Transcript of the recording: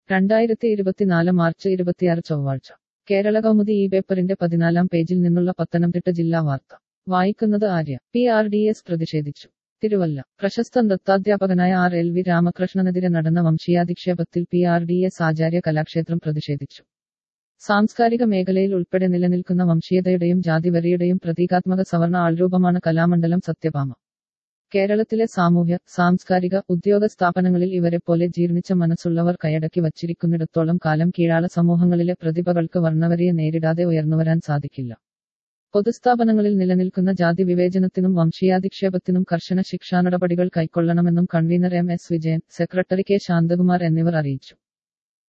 രണ്ടായിരത്തി ഇരുപത്തിനാല് മാർച്ച് ഇരുപത്തിയാറ് ചൊവ്വാഴ്ച കേരള കൗമുദി ഈ പേപ്പറിന്റെ പതിനാലാം പേജിൽ നിന്നുള്ള പത്തനംതിട്ട ജില്ലാ വാർത്ത വായിക്കുന്നത് Arya P R D S പ്രതിഷേധിച്ചു തിരുവല്ല പ്രശസ്ത നൃത്താധ്യാപകനായ ആർ എൽ വി രാമകൃഷ്ണനെതിരെ നടന്ന വംശീയാധിക്ഷേപത്തിൽ P R D S Acharya Kalakshetram പ്രതിഷേധിച്ചു സാംസ്കാരിക മേഖലയിൽ ഉൾപ്പെടെ നിലനിൽക്കുന്ന വംശീയതയുടെയും ജാതിവെറിയുടെയും പ്രതീകാത്മക സവർണ ആൾരൂപമാണ് കലാമണ്ഡലം സത്യഭാമ കേരളത്തിലെ സാമൂഹ്യ സാംസ്കാരിക ഉദ്യോഗ സ്ഥാപനങ്ങളിൽ ഇവരെപ്പോലെ ജീർണിച്ച മനസ്സുള്ളവർ കൈയടക്കി വച്ചിരിക്കുന്നിടത്തോളം കാലം കീഴാള സമൂഹങ്ങളിലെ പ്രതിഭകൾക്ക് വർണ്ണവരിയെ നേരിടാതെ ഉയർന്നുവരാൻ സാധിക്കില്ല പൊതുസ്ഥാപനങ്ങളിൽ നിലനിൽക്കുന്ന ജാതി വിവേചനത്തിനും വംശീയാധിക്ഷേപത്തിനും കർശന ശിക്ഷാ നടപടികൾ കൈക്കൊള്ളണമെന്നും convener M S Vijayan secretary K Santhakumar എന്നിവർ അറിയിച്ചു